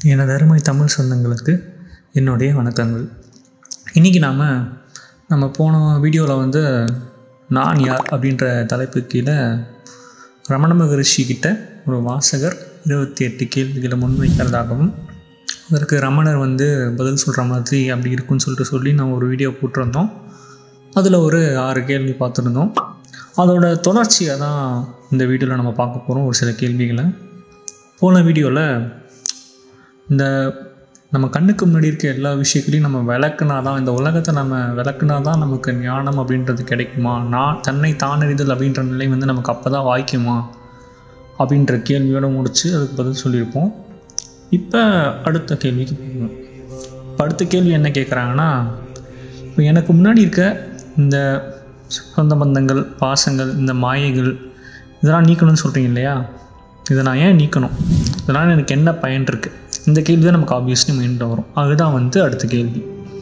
எனது அருமை தமிழ் சொந்தங்களுக்கு என்னுடைய வணக்கங்கள் இன்றைக்கி நாம் நம்ம போன வீடியோவில் வந்து நான் யார் அப்படின்ற தலைப்பு கீழே ரமண மகரிஷி கிட்ட ஒரு வாசகர் இருபத்தி எட்டு கேள்விகளை முன்வைக்கிறதாகவும் அதற்கு ரமணர் வந்து பதில் சொல்கிற மாதிரி அப்படி இருக்குன்னு சொல்லிட்டு சொல்லி நான் ஒரு வீடியோ போட்டிருந்தோம் அதில் ஒரு ஆறு கேள்வி பார்த்துருந்தோம் அதோட தொடர்ச்சியாக தான் இந்த வீடியோவில் நம்ம பார்க்க போகிறோம் ஒரு சில கேள்விகளை போன வீடியோவில் இந்த நம்ம கண்ணுக்கு முன்னாடி இருக்க எல்லா விஷயங்களையும் நம்ம விளக்குனா தான் இந்த உலகத்தை நம்ம விளக்குனா தான் நமக்கு ஞானம் அப்படின்றது கிடைக்குமா நான் தன்னை தானறிதல் அப்படின்ற நிலை வந்து நமக்கு அப்போ தான் வாய்க்குமா அப்படின்ற கேள்வியோடு முடித்து அதுக்கு பதில் சொல்லியிருப்போம் இப்போ அடுத்த கேள்விக்கு போகணும் இப்போ அடுத்த கேள்வி என்ன கேட்குறாங்கன்னா இப்போ எனக்கு முன்னாடி இருக்க இந்த சொந்த பந்தங்கள் பாசங்கள் இந்த மாயைகள் இதெல்லாம் நீக்கணும்னு சொல்கிறீங்க இல்லையா இதை நான் ஏன் நீக்கணும் இதனால் எனக்கு என்ன பயன் இருக்குது இந்த கேள்வி தான் நமக்கு ஆப்வியஸ்லி மைண்டில் வரும் அதுதான் வந்து அடுத்த கேள்வி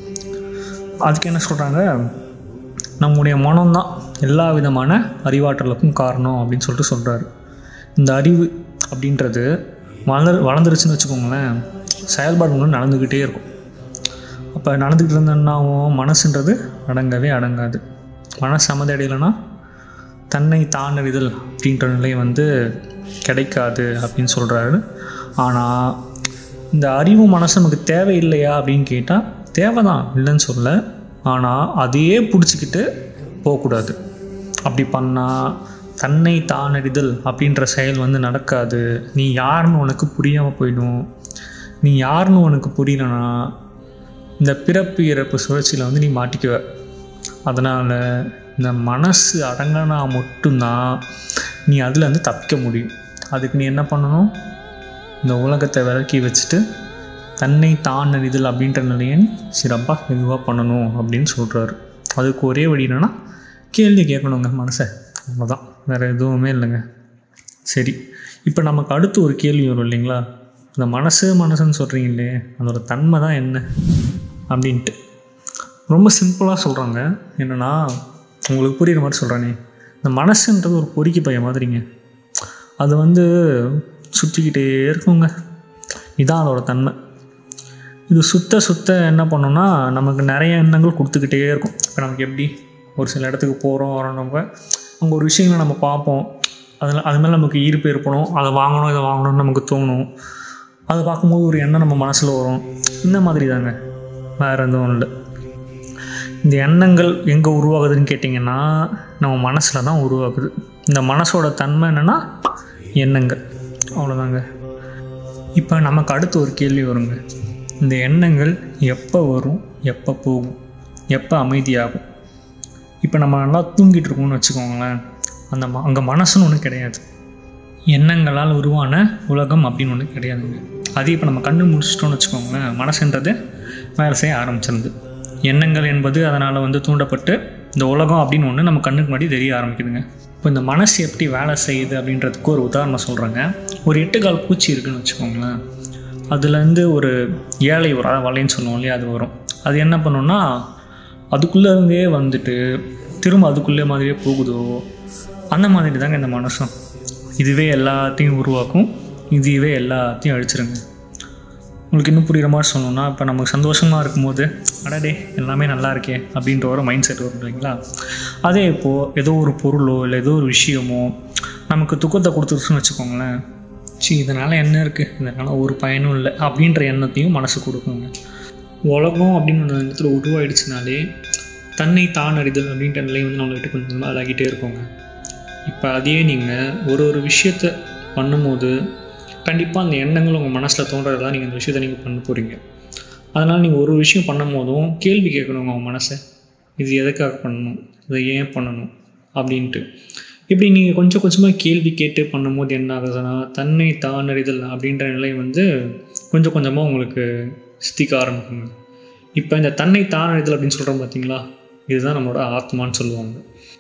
அதுக்கு என்ன சொல்கிறாங்க நம்முடைய மனம்தான் எல்லா விதமான அறிவாற்றலுக்கும் காரணம் அப்படின்னு சொல்லிட்டு சொல்கிறாரு இந்த அறிவு அப்படின்றது வளர் வளர்ந்துருச்சுன்னு வச்சுக்கோங்களேன் செயல்பாடு ஒன்று நடந்துக்கிட்டே இருக்கும் அப்போ நடந்துக்கிட்டு இருந்தோன்னாவும் மனசுன்றது அடங்கவே அடங்காது மனசு அமைதி அடையலைன்னா தன்னை தானறிதல் அப்படின்ற நிலை வந்து கிடைக்காது அப்படின்னு சொல்கிறாரு ஆனால் இந்த அறிவு மனசு நமக்கு தேவையில்லையா அப்படின்னு கேட்டால் தேவை தான் இல்லைன்னு சொல்ல ஆனால் அதையே பிடிச்சிக்கிட்டு போகக்கூடாது அப்படி பண்ணால் தன்னை தானறிதல் அப்படின்ற செயல் வந்து நடக்காது நீ யாருன்னு உனக்கு புரியாமல் போயிடும் நீ யாருன்னு உனக்கு புரியலனா இந்த பிறப்பு இறப்பு சுழற்சியில் வந்து நீ மாட்டிக்குவ அதனால் இந்த மனசு அடங்கினா மட்டும்தான் நீ அதில் வந்து தப்பிக்க முடியும் அதுக்கு நீ என்ன பண்ணணும் இந்த உலகத்தை விலக்கி வச்சுட்டு தன்னை தான் அறிதல் அப்படின்ற நிலையை நீ சிறப்பாக மெதுவாக பண்ணணும் அப்படின்னு சொல்கிறாரு அதுக்கு ஒரே வழி என்னென்னா கேள்வி கேட்கணுங்க மனசை அவ்வளோதான் வேறு எதுவுமே இல்லைங்க சரி இப்போ நமக்கு அடுத்து ஒரு கேள்வி வரும் இல்லைங்களா இந்த மனசு மனசுன்னு சொல்கிறீங்களே அதோட தன்மை தான் என்ன அப்படின்ட்டு ரொம்ப சிம்பிளாக சொல்கிறாங்க என்னென்னா உங்களுக்கு புரிகிற மாதிரி சொல்கிறேனே இந்த மனசுன்றது ஒரு பொறிக்கு பைய மாதிரிங்க அது வந்து சுற்றிக்கிட்டே இருக்குங்க இதான் அதோட தன்மை இது சுத்த சுத்த என்ன பண்ணோன்னா நமக்கு நிறைய எண்ணங்கள் கொடுத்துக்கிட்டே இருக்கும் இப்போ நமக்கு எப்படி ஒரு சில இடத்துக்கு போகிறோம் வரோம் நம்ம அங்கே ஒரு விஷயங்களை நம்ம பார்ப்போம் அதில் அது மேலே நமக்கு ஈர்ப்பு ஏற்படும் அதை வாங்கணும் இதை வாங்கணும்னு நமக்கு தோணும் அதை பார்க்கும்போது ஒரு எண்ணம் நம்ம மனசில் வரும் இந்த மாதிரி தாங்க வேறு எதுவும் இல்லை இந்த எண்ணங்கள் எங்கே உருவாகுதுன்னு கேட்டிங்கன்னா நம்ம மனசில் தான் உருவாகுது இந்த மனசோட தன்மை என்னென்னா எண்ணங்கள் அவ்வளோதாங்க இப்போ நமக்கு அடுத்து ஒரு கேள்வி வருங்க இந்த எண்ணங்கள் எப்போ வரும் எப்போ போகும் எப்போ அமைதியாகும் இப்போ நம்ம நல்லா தூங்கிட்டு இருக்கோம்னு வச்சுக்கோங்களேன் அந்த ம அங்கே மனசுன்னு ஒன்று கிடையாது எண்ணங்களால் உருவான உலகம் அப்படின்னு ஒன்று கிடையாதுங்க அது இப்போ நம்ம கண்ணு முடிச்சிட்டோம்னு வச்சுக்கோங்களேன் மனசுன்றது வேலை செய்ய ஆரம்பிச்சிருது எண்ணங்கள் என்பது அதனால் வந்து தூண்டப்பட்டு இந்த உலகம் அப்படின்னு ஒன்று நம்ம கண்ணுக்கு முன்னாடி தெரிய ஆரம்பிக்குதுங்க இப்போ இந்த மனசு எப்படி வேலை செய்யுது அப்படின்றதுக்கு ஒரு உதாரணம் சொல்கிறேங்க ஒரு எட்டு கால் பூச்சி இருக்குதுன்னு வச்சுக்கோங்களேன் அதுலேருந்து ஒரு ஏழை ஒரு அதாவது வலைன்னு சொல்லுவோம் இல்லையா அது வரும் அது என்ன பண்ணுன்னா அதுக்குள்ளே இருந்தே வந்துட்டு திரும்ப அதுக்குள்ளே மாதிரியே போகுதோ அந்த மாதிரி தாங்க இந்த மனசும் இதுவே எல்லாத்தையும் உருவாக்கும் இதுவே எல்லாத்தையும் அழிச்சிருங்க உங்களுக்கு இன்னும் புரிகிற மாதிரி சொல்லணும்னா இப்போ நமக்கு சந்தோஷமாக இருக்கும்போது அடடே எல்லாமே நல்லா இருக்கே அப்படின்ற ஒரு மைண்ட் செட் வரும் இல்லைங்களா அதே இப்போது ஏதோ ஒரு பொருளோ இல்லை ஏதோ ஒரு விஷயமோ நமக்கு துக்கத்தை கொடுத்துருச்சுன்னு வச்சுக்கோங்களேன் சி இதனால் என்ன இருக்குது இதனால் ஒரு பயனும் இல்லை அப்படின்ற எண்ணத்தையும் மனசு கொடுக்குங்க உலகம் அப்படின்னு ஒரு இடத்துல உருவாயிடுச்சுனாலே தன்னை தான் அறிதல் அப்படின்ற நிலை வந்து நம்மளை கொஞ்சம் கொஞ்சமாக அழகிட்டே இருக்கோங்க இப்போ அதே நீங்கள் ஒரு ஒரு விஷயத்த பண்ணும்போது கண்டிப்பாக அந்த எண்ணங்கள் உங்கள் மனசில் தோன்றதெல்லாம் நீங்கள் அந்த விஷயத்தை நீங்கள் பண்ண போகிறீங்க அதனால் நீங்கள் ஒரு விஷயம் பண்ணும் போதும் கேள்வி கேட்கணும் உங்கள் மனசை இது எதுக்காக பண்ணணும் இதை ஏன் பண்ணணும் அப்படின்ட்டு இப்படி நீங்கள் கொஞ்சம் கொஞ்சமாக கேள்வி கேட்டு பண்ணும்போது என்ன ஆகுதுன்னா தன்னை தானறிதல் அப்படின்ற நிலை வந்து கொஞ்சம் கொஞ்சமாக உங்களுக்கு சித்திக்க ஆரம்பிக்குங்க இப்போ இந்த தன்னை தானறிதல் அப்படின்னு சொல்கிறோம் பார்த்தீங்களா இதுதான் நம்மளோட ஆத்மான்னு சொல்லுவாங்க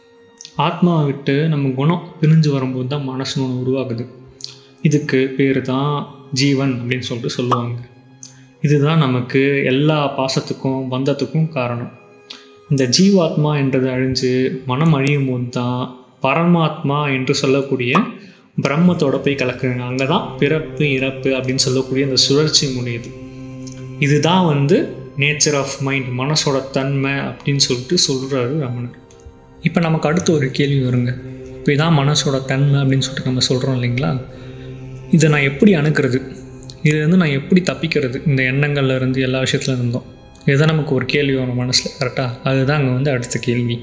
ஆத்மாவை விட்டு நம்ம குணம் பிரிஞ்சு வரும்போது தான் மனசுன்னு ஒன்று உருவாகுது இதுக்கு பேர் தான் ஜீவன் அப்படின்னு சொல்லிட்டு சொல்லுவாங்க இதுதான் நமக்கு எல்லா பாசத்துக்கும் பந்தத்துக்கும் காரணம் இந்த ஜீவாத்மா என்றது அழிஞ்சு மனம் அழியும் போது தான் பரமாத்மா என்று சொல்லக்கூடிய பிரம்மத்தோட போய் கலக்குறீங்க அங்கே தான் பிறப்பு இறப்பு அப்படின்னு சொல்லக்கூடிய அந்த சுழற்சி முடியுது இதுதான் வந்து நேச்சர் ஆஃப் மைண்ட் மனசோட தன்மை அப்படின்னு சொல்லிட்டு சொல்கிறாரு ரமணர் இப்போ நமக்கு அடுத்து ஒரு கேள்வி வருங்க இப்போ இதான் மனசோட தன்மை அப்படின்னு சொல்லிட்டு நம்ம சொல்கிறோம் இல்லைங்களா இதை நான் எப்படி அணுக்கிறது இதுலேருந்து நான் எப்படி தப்பிக்கிறது இந்த எண்ணங்கள்ல இருந்து எல்லா விஷயத்துல இருந்தோம் இதுதான் நமக்கு ஒரு கேள்வி வரும் மனசில் கரெக்டாக அதுதான் அங்கே வந்து அடுத்த கேள்வி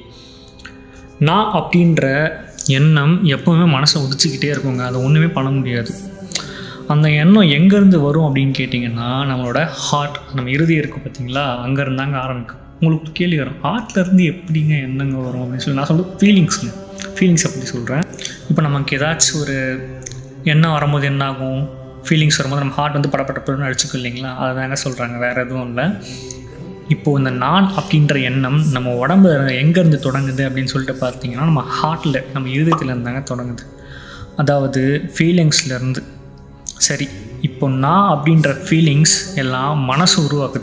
நான் அப்படின்ற எண்ணம் எப்போவுமே மனசை உதிச்சுக்கிட்டே இருக்குங்க அதை ஒன்றுமே பண்ண முடியாது அந்த எண்ணம் எங்கேருந்து வரும் அப்படின்னு கேட்டிங்கன்னா நம்மளோட ஹார்ட் நம்ம இறுதி இருக்குது பார்த்தீங்களா அங்கேருந்தாங்க ஆரம்பிக்கும் உங்களுக்கு கேள்வி வரும் ஹார்ட்லேருந்து எப்படிங்க எண்ணங்க வரும் அப்படின்னு சொல்லி நான் சொல்கிறது ஃபீலிங்ஸுங்க ஃபீலிங்ஸ் அப்படி சொல்கிறேன் இப்போ நமக்கு ஏதாச்சும் ஒரு எண்ணம் வரும்போது என்ன ஆகும் ஃபீலிங்ஸ் வரும்போது நம்ம ஹார்ட் வந்து படப்படப்படன்னு அடிச்சுக்கும் இல்லைங்களா அதை தாங்க சொல்கிறாங்க வேறு எதுவும் இல்லை இப்போது இந்த நான் அப்படின்ற எண்ணம் நம்ம உடம்பு எங்கேருந்து தொடங்குது அப்படின்னு சொல்லிட்டு பார்த்தீங்கன்னா நம்ம ஹார்ட்டில் நம்ம இருதயத்தில் இருந்தாங்க தொடங்குது அதாவது ஃபீலிங்ஸ்லேருந்து சரி இப்போ நான் அப்படின்ற ஃபீலிங்ஸ் எல்லாம் மனசு உருவாக்குது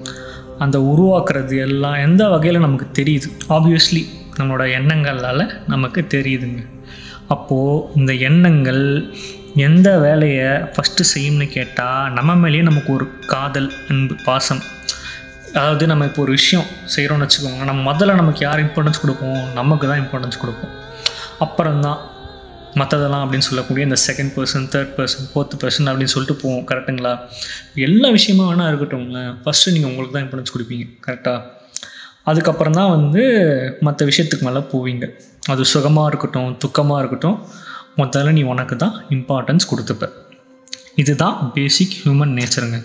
அந்த உருவாக்குறது எல்லாம் எந்த வகையில் நமக்கு தெரியுது ஆப்வியஸ்லி நம்மளோட எண்ணங்களால் நமக்கு தெரியுதுங்க அப்போது இந்த எண்ணங்கள் எந்த வேலையை ஃபஸ்ட்டு செய்யும்னு கேட்டால் நம்ம மேலேயே நமக்கு ஒரு காதல் அன்பு பாசம் அதாவது நம்ம இப்போ ஒரு விஷயம் செய்கிறோம்னு வச்சுக்கோங்க நம்ம முதல்ல நமக்கு யார் இம்பார்ட்டன்ஸ் கொடுப்போம் நமக்கு தான் இம்பார்ட்டன்ஸ் கொடுப்போம் அப்புறம்தான் மற்றதெல்லாம் அப்படின்னு சொல்லக்கூடிய இந்த second person third person fourth person அப்படின்னு சொல்லிட்டு போவோம் கரெக்டுங்களா எல்லா விஷயமா வேணால் இருக்கட்டும்ங்களேன் ஃபஸ்ட்டு நீங்கள் உங்களுக்கு தான் இம்பார்ட்டன்ஸ் கொடுப்பீங்க கரெக்டாக அதுக்கப்புறம் தான் வந்து மற்ற விஷயத்துக்கு மேலே போவீங்க அது சுகமாக இருக்கட்டும் துக்கமாக இருக்கட்டும் முதல்ல நீ உனக்கு தான் இம்பார்ட்டன்ஸ் கொடுத்துப்ப இதுதான் பேசிக் ஹியூமன் நேச்சருங்க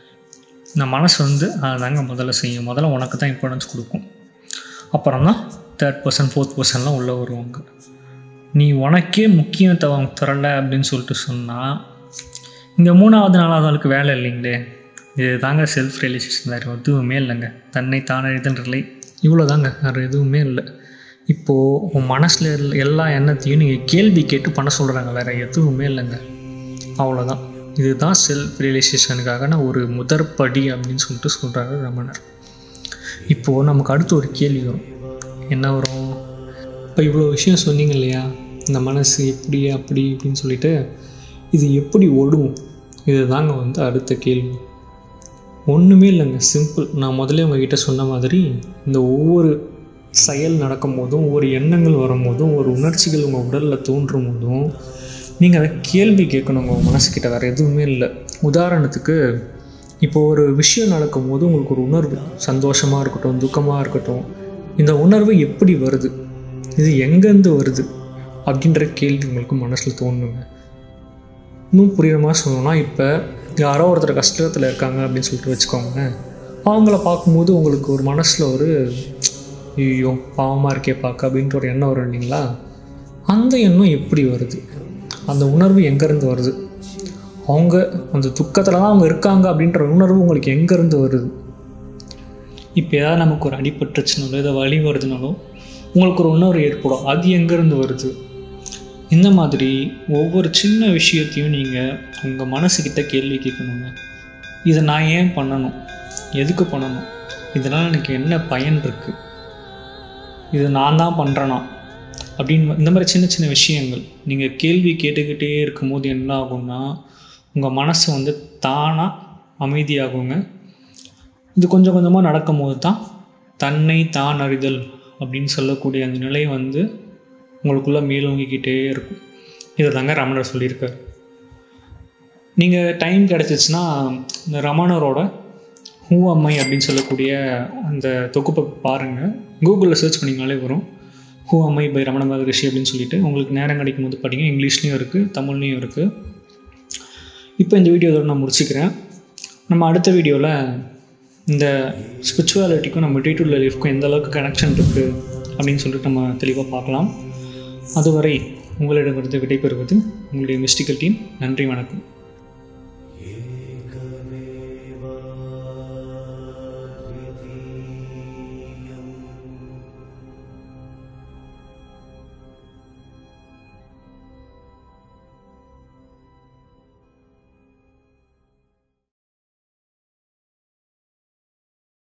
இந்த மனசு வந்து அதாங்க முதல்ல செய்யும் முதல்ல உனக்கு தான் இம்பார்ட்டன்ஸ் கொடுக்கும் அப்புறம் தான் தேர்ட் பர்சன் ஃபோர்த் பர்சன்லாம் உள்ளே வருவாங்க நீ உனக்கே முக்கியத்துவம் தரலை அப்படின்னு சொல்லிட்டு சொன்னால் இந்த மூணாவது நாலாவது ஆளுக்கு வேலை இல்லைங்களே இது தாங்க செல்ஃப் ரியலைசேஷன் வேறு எதுவுமே இல்லைங்க தன்னை தான் எழுதன்றலை இவ்வளோ தாங்க வேறு எதுவுமே இல்லை இப்போது உன் மனசில் எல்லா எண்ணத்தையும் நீங்கள் கேள்வி கேட்டு பண்ண சொல்கிறாங்க வேறு எதுவுமே இல்லைங்க அவ்வளோதான் இதுதான் செல்ஃப் ரியலைசேஷனுக்கான ஒரு முதற்படி அப்படின்னு சொல்லிட்டு சொல்கிறாரு ரமணர் இப்போது நமக்கு அடுத்து ஒரு கேள்வி வரும் என்ன வரும் இப்போ இவ்வளோ விஷயம் சொன்னீங்க இல்லையா இந்த மனசு எப்படி அப்படி இப்படின்னு சொல்லிட்டு இது எப்படி ஓடும் இது தாங்க வந்து அடுத்த கேள்வி ஒன்றுமே இல்லைங்க சிம்பிள் நான் முதல்ல உங்ககிட்ட சொன்ன மாதிரி இந்த ஒவ்வொரு செயல் நடக்கும் போதும் ஒவ்வொரு எண்ணங்கள் வரும்போதும் ஒரு உணர்ச்சிகள் உங்கள் உடலில் தோன்றும் போதும் நீங்கள் அதை கேள்வி கேட்கணுங்க உங்கள் மனசுக்கிட்ட வேறு எதுவுமே இல்லை உதாரணத்துக்கு இப்போ ஒரு விஷயம் நடக்கும் போது உங்களுக்கு ஒரு உணர்வு சந்தோஷமாக இருக்கட்டும் துக்கமாக இருக்கட்டும் இந்த உணர்வு எப்படி வருது இது எங்கேருந்து வருது அப்படின்ற கேள்வி உங்களுக்கு மனசில் தோணுங்க இன்னும் புரியுற மாதிரி சொல்லணும்னா இப்போ யாரோ ஒருத்தர் கஷ்டத்தில் இருக்காங்க அப்படின்னு சொல்லிட்டு வச்சுக்கோங்க அவங்கள பார்க்கும்போது உங்களுக்கு ஒரு மனசில் ஒரு ஐயோ பாவமாக இருக்கே பார்க்க அப்படின்ற ஒரு எண்ணம் வரும் இல்லைங்களா அந்த எண்ணம் எப்படி வருது அந்த உணர்வு எங்கேருந்து வருது அவங்க அந்த துக்கத்தில் தான் அவங்க இருக்காங்க அப்படின்ற உணர்வு உங்களுக்கு எங்கேருந்து வருது இப்போ ஏதாவது நமக்கு ஒரு அடிபட்டுருச்சுனாலோ ஏதாவது வலி வருதுனாலோ உங்களுக்கு ஒரு உணர்வு ஏற்படும் அது எங்கேருந்து வருது இந்த மாதிரி ஒவ்வொரு சின்ன விஷயத்தையும் நீங்கள் உங்கள் மனசுக்கிட்ட கேள்வி கேட்கணுங்க இதை நான் ஏன் பண்ணணும் எதுக்கு பண்ணணும் இதனால் எனக்கு என்ன பயன் இருக்குது இது நான் தான் பண்ணுறேனா அப்படின்னு இந்த மாதிரி சின்ன சின்ன விஷயங்கள் நீங்கள் கேள்வி கேட்டுக்கிட்டே இருக்கும்போது என்ன ஆகும்னா உங்கள் மனசு வந்து தானாக அமைதியாகுங்க இது கொஞ்சம் கொஞ்சமாக நடக்கும்போது தான் தன்னை தான் அறிதல் அப்படின்னு சொல்லக்கூடிய அந்த நிலை வந்து உங்களுக்குள்ளே மேலோங்கிக்கிட்டே இருக்கும் இதை தாங்க ரமணர் சொல்லியிருக்காரு நீங்கள் டைம் கிடச்சிச்சின்னா இந்த ரமணரோட ஹூ அம்மை அப்படின்னு சொல்லக்கூடிய அந்த தொகுப்பை பாருங்கள் கூகுளில் சர்ச் பண்ணிங்கனாலே வரும் ஹூ அம்மை பை ரமண மகரிஷி அப்படின்னு சொல்லிட்டு உங்களுக்கு நேரம் கிடைக்கும் போது படிங்க இங்கிலீஷ்லேயும் இருக்குது தமிழ்லேயும் இருக்குது இப்போ இந்த வீடியோ இதோட நான் முடிச்சுக்கிறேன் நம்ம அடுத்த வீடியோவில் இந்த ஸ்பிரிச்சுவாலிட்டிக்கும் நம்ம டே டு லைஃப்க்கும் எந்த அளவுக்கு கனெக்ஷன் இருக்குது அப்படின்னு சொல்லிட்டு நம்ம தெளிவாக பார்க்கலாம் அதுவரை உங்களிடமிருந்து விடைபெறுவது உங்களுடைய மிஸ்டிக்கல் டீம் நன்றி வணக்கம்